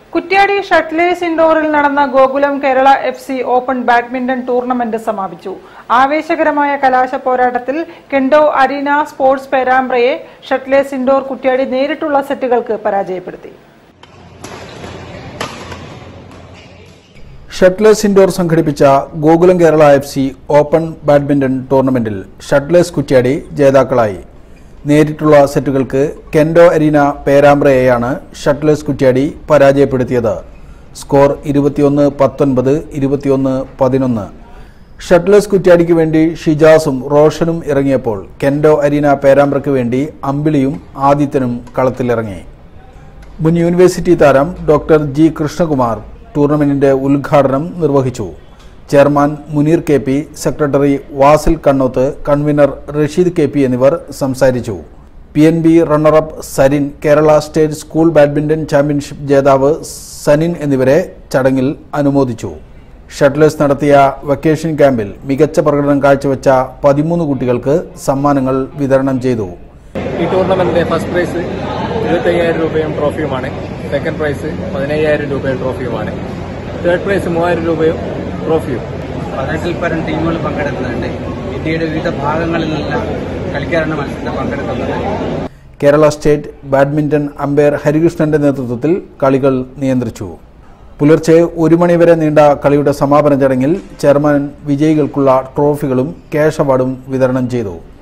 Kuttiadi Shuttlers ഇൻഡോറിൽ നടന്ന Gokulam Kerala F C open badminton tournament സമാപിച്ചു ആവേശകരമായ കലാശ പോരാട്ടത്തിൽ കെൻഡോ അരീന സ്പോർട്സ് പേരാമ്പ്രയെ ഷട്ട്ലേസ് ഇൻഡോർ കുറ്റ്യാടി നേരിട്ടുള്ള സെറ്റുകൾക്ക് പരാജയപ്പെടുത്തി ഷട്ട്ലേസ് ഇൻഡോർ സംഘടിപ്പിച്ച Gokulam Kerala F C open badminton ടൂർണമെന്റിൽ ഷട്ട്ലേസ് കുറ്റ്യാടി ജേതാക്കളായി നേരിട്ടുള്ള സെറ്റുകൾക്ക് കെൻഡോ അരീന പേരാമ്പ്രയെയാണ് ഷട്ട്ലേസ് കുറ്റ്യാടി പരാജയപ്പെടുത്തിയത് സ്കോർ ഇരുപത്തിയൊന്ന് പത്തൊൻപത് ഇരുപത്തിയൊന്ന് പതിനൊന്ന് ഷട്ട്ലേസ് കുറ്റ്യാടിക്ക് വേണ്ടി ഷിജാസും റോഷനും ഇറങ്ങിയപ്പോൾ കെൻഡോ അരീന പേരാമ്പ്രയ്ക്ക് വേണ്ടി അമ്പിളിയും ആദിത്യനും കളത്തിലിറങ്ങി മുൻ യൂണിവേഴ്സിറ്റി താരം ഡോക്ടർ ജി കൃഷ്ണകുമാർ ടൂർണമെന്റിന്റെ ഉദ്ഘാടനം നിർവഹിച്ചു chairman Muneer K P secretary Wasil Kannoth convener Rasheed K P എന്നിവർ സംസാരിച്ചു P N B runner up Sarin Kerala state school badminton championship ജേതാവ് സനിൻ എന്നിവരെ ചടങ്ങിൽ അനുമോദിച്ചു ഷട്ട്ലേഴ്സ് നടത്തിയ വെക്കേഷൻ ക്യാമ്പിൽ മികച്ച പ്രകടനം കാഴ്ചവെച്ച പതിമൂന്ന് കുട്ടികൾക്ക് സമ്മാനങ്ങൾ വിതരണം ചെയ്തു ഈ ടൂർണമെന്റിന്റെ ഫസ്റ്റ് പ്രൈസ് ഇരുപത്തയ്യായിരം രൂപയും ട്രോഫിയുമാണ് സെക്കൻഡ് പ്രൈസ് പതിനയ്യായിരം രൂപയും ട്രോഫിയുമാണ് തേർഡ് പ്രൈസ് മൂവായിരം രൂപയും ട്രോഫിയും പതിനെട്ടിൽ പരം ടീമുകൾ പങ്കെടുക്കുന്നുണ്ട് ഇന്ത്യയുടെ വിവിധ ഭാഗങ്ങളിൽ നിന്നെല്ലാം കളിക്കാരാണ് മത്സരത്തിൽ പങ്കെടുക്കുന്നത് കേരള സ്റ്റേറ്റ് ബാഡ്മിന്റൺ അമ്പയർ ഹരികൃഷ്ണന്റെ നേതൃത്വത്തിൽ കളികൾ നിയന്ത്രിച്ചു പുലർച്ചെ ഒരു മണിവരെ നീണ്ട കളിയുടെ സമാപന ചടങ്ങിൽ ചെയർമാൻ വിജയികൾക്കുള്ള ട്രോഫികളും ക്യാഷ് അവാർഡും വിതരണം ചെയ്തു